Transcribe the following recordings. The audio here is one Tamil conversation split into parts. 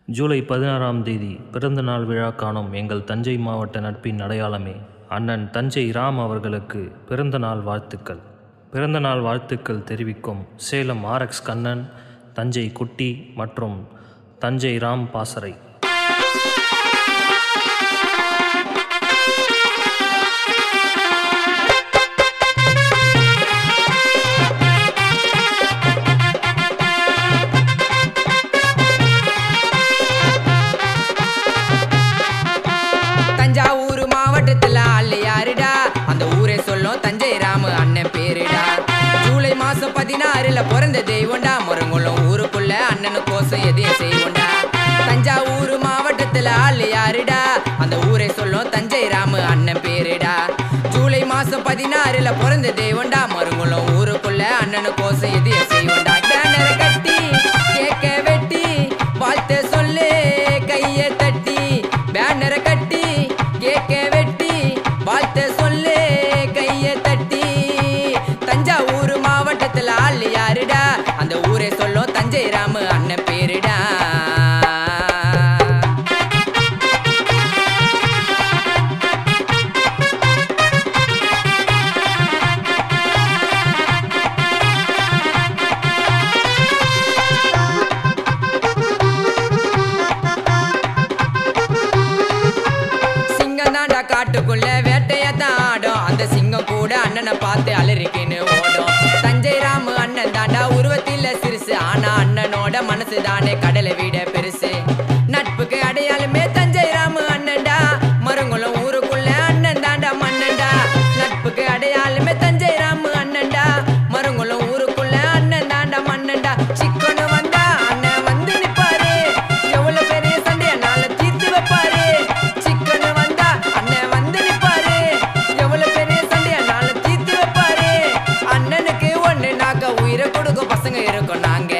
ஜூலை பதினாறாம் தேதி பிறந்தநாள் விழா காணும் எங்கள் தஞ்சை மாவட்ட நட்பின் அடையாளமே அண்ணன் தஞ்சை ராம் அவர்களுக்கு பிறந்தநாள் வாழ்த்துக்கள் பிறந்தநாள் வாழ்த்துக்கள் தெரிவிக்கும் சேலம் ஆர்எக்ஸ் கண்ணன் தஞ்சை குட்டி மற்றும் தஞ்சை ராம் பாசறை தஞ்சாவூர் மாவட்டத்துல ஆள் யாருடா அந்த ஊரே சொல்லும் தஞ்சை ராமு அண்ணன் பேருடா ஜூலை மாசம் பதினாறுல பிறந்த தெய்வம்டா முருங்குளம் ஊருக்குள்ள அண்ணனு கோசம் எதையும் செய்வோண்டா தஞ்சாவூர் மாவட்டத்துல ஆள் யாருடா அந்த ஊரே சொல்லும் தஞ்சை ராமு அண்ணன் பேருடா ஜூலை மாசம் பதினாறுல பிறந்த தெய்வம்டா மருங்குளம் ஊருக்குள்ள அண்ணனு கோசம் எதையும் செய்வோண்டா பேனரை கட்டி கேக்க வெட்டி வாழ்த்து சொல்லு கைய தட்டி பேனரை கட்டி கேக்க வெட்டி வாழ்த்து சொல்லு கைய தட்டி தஞ்சாவூர் மாவட்டத்துல ஆள் யாருடா அந்த ஊரே சொல்லும் தஞ்சை ராமு அண்ணன் பேருடா சிங்கம் தாண்டா காட்டுக்குள்ள வேட்டையத்தான் ஆடும் அந்த சிங்கம் கூட அண்ணனை பார்த்து அலறிக்கின்னு ஓடும் தஞ்சை ராமு அண்ணன் தாண்டா உருவத்தில் சிறுசு ஆனா அண்ணனோட மனசு தானே கடலை விட பெருசு நட்புக்கு அடையாளமே தஞ்சை ராமு அண்ணன்டா மருங்குளம் ஊருக்குள்ள அண்ணன் தாண்டா மன்னன்டா நட்புக்கு அடையாளமே தஞ்சை ராமு அண்ணன்டா மருங்குளம் ஊருக்குள்ள அண்ணன் தாண்டா மன்னன்டா சிக்கனு வந்தா அண்ணன் வந்து நிப்பாரு எவ்வளவு பெரிய சண்டைய நாளை தீர்த்து வைப்பாரு சிக்கனு வந்தா அண்ணன் வந்து நிப்பாரு எவ்வளவு பெரிய சண்டைய நாளை தீர்த்து வைப்பாரு அண்ணனுக்கு ஒண்ணு நாக்க உயிரை கொடுக்கும் பசங்க இருக்கோம் நாங்க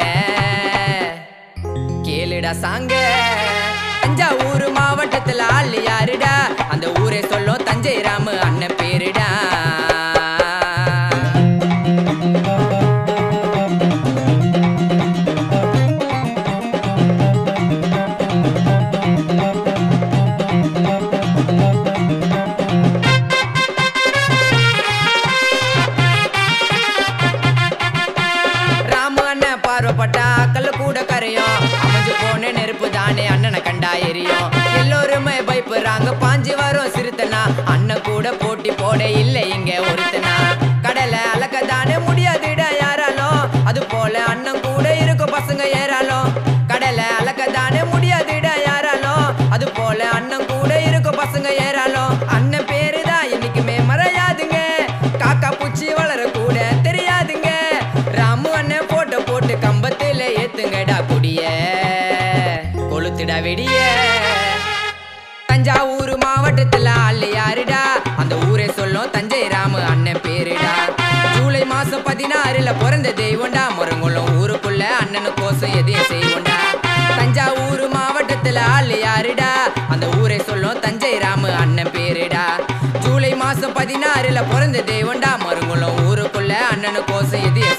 கேளுடா சாங்க தஞ்சாவூர் மாவட்டத்துல ஆள் யாருடா அந்த ஊரே சொல்லும் தஞ்சை ராமு அண்ணன் பேருடா ராமு அண்ணன் பார்வைப்பட்டா கல்லு கூட கரையும் அமைஞ்சு போன நெருப்பு தானே அண்ணனை கண்டா எரியும் எல்லோருமே பயப்படுறாங்க பாஞ்சு வரும் சிறுத்தனா அண்ணன் கூட போட்டி போட இல்லை இங்க ஒருத்தனா கடலை அளக்க தானே முடியாதுடா யாராலும் அது போல அண்ணன் கூட இருக்கும் பசங்க ஏறாலும் கடலை அளக்க தானே முடியாதுடா யாராலும் அது போல அண்ணன் கூட இருக்கும் பசங்க ஏறாலும் அண்ணன் பேரு தான் இன்னைக்குமே மறையாதுங்க காக்கா பூச்சி வளர கூட தெரியாதுங்க ராமு அண்ணன் போட்டோ போட்டு கம்பத்துல ஏத்துங்கடா குடிய கொளுத்துடா வெடிய தஞ்சாவூர் மாவட்டத்துல ஆள் யாருடா அந்த ஊரே சொல்லும் தஞ்சை ராமு அண்ணன் பேருடா ஜூலை மாசம் பதினாறுல பிறந்த தெய்வம்டா முருங்குளம் ஊருக்குள்ள அண்ணனு கோசம் எதையும் செய்வோண்டா தஞ்சாவூர் மாவட்டத்துல ஆள் யாருடா அந்த ஊரே சொல்லும் தஞ்சை ராமு அண்ணன் பேருடா ஜூலை மாசம் பதினாறுல பிறந்த தெய்வம்டா மருங்குளம் ஊருக்குள்ள அண்ணனு கோசம் எதையும்